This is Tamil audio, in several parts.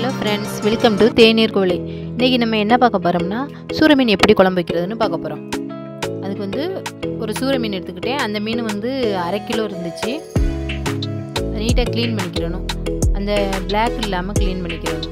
ஹலோ ஃப்ரெண்ட்ஸ் வெல்கம் டு தேநீர் கோழி இன்றைக்கி நம்ம என்ன பார்க்க போகிறோம்னா சூர மீன் எப்படி குழம்பு வைக்கிறதுன்னு பார்க்க போகிறோம் அதுக்கு வந்து ஒரு சூர மீன் எடுத்துக்கிட்டேன் அந்த மீன் வந்து அரை கிலோ இருந்துச்சு நீட்டாக க்ளீன் பண்ணிக்கிறணும் அந்த பிளாக் இல்லாமல் க்ளீன் பண்ணிக்கிறணும்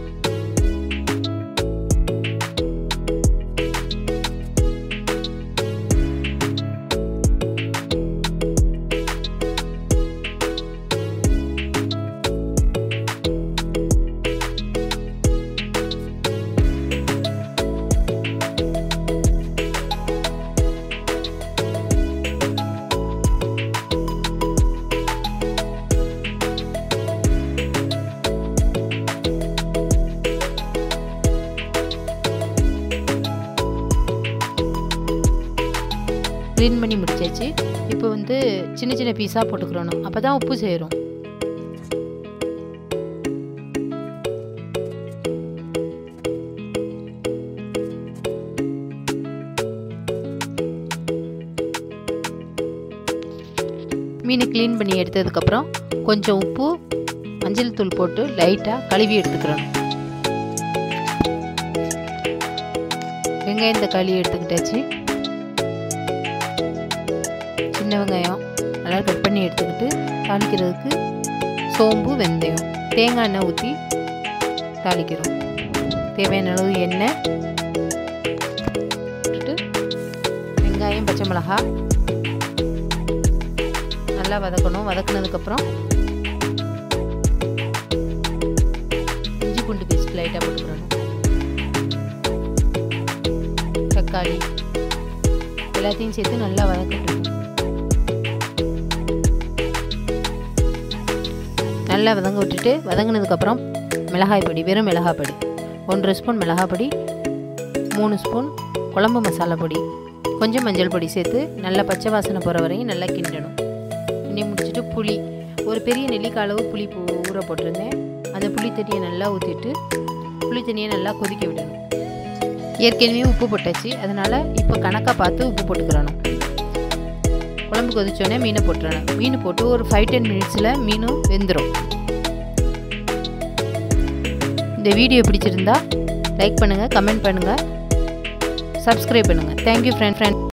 க்ளீன் பண்ணி முடிச்சாச்சு இப்போ வந்து சின்ன சின்ன பீஸாக போட்டுக்கிறணும் அப்போ தான் உப்பு சேரும் மீனை க்ளீன் பண்ணி எடுத்ததுக்கப்புறம் கொஞ்சம் உப்பு மஞ்சள் தூள் போட்டு லைட்டாக கழுவி எடுத்துக்கிறணும் வெங்காயம் தக்காளி எடுத்துக்கிட்டாச்சு சின்ன வெங்காயம் நல்லா கட் பண்ணி எடுத்துக்கிட்டு தாளிக்கிறதுக்கு சோம்பு வெந்தயம் தேங்காய் எண்ணெய் ஊற்றி தாளிக்கிறோம் தேவையான அளவு எண்ணெய் விட்டுட்டு வெங்காயம் பச்சை மிளகா நல்லா வதக்கணும் வதக்குனதுக்கப்புறம் இஞ்சி பூண்டு பேஸ்ட் லைட்டாக போட்டுக்கிறணும் தக்காளி எல்லாத்தையும் சேர்த்து நல்லா வதக்கணும் நல்லா வதங்க விட்டுட்டு வதங்கினதுக்கப்புறம் மிளகாய் பொடி வெறும் மிளகாய் பொடி ஒன்றரை ஸ்பூன் மிளகாய் பொடி மூணு ஸ்பூன் குழம்பு மசாலா பொடி கொஞ்சம் மஞ்சள் பொடி சேர்த்து நல்லா பச்சை வாசனை போகிற வரையும் நல்லா கிண்டணும் கிண்டி முடிச்சுட்டு புளி ஒரு பெரிய நெல்லிக்காய் அளவு புளி ஊற போட்டிருந்தேன் அந்த புளி தண்ணியை நல்லா ஊற்றிட்டு புளி தண்ணியை நல்லா கொதிக்க விடணும் ஏற்கனவே உப்பு போட்டாச்சு அதனால் இப்போ கணக்காக பார்த்து உப்பு போட்டுக்கிறணும் குழம்பு கொதிச்சோடனே மீனை போட்டுறணும் மீன் போட்டு ஒரு ஃபைவ் டென் மினிட்ஸில் மீனும் வெந்துடும் இந்த வீடியோ பிடிச்சிருந்தா லைக் பண்ணுங்கள் கமெண்ட் பண்ணுங்கள் சப்ஸ்கிரைப் பண்ணுங்கள் தேங்க்யூ ஃப்ரெண்ட் ஃப்ரெண்ட்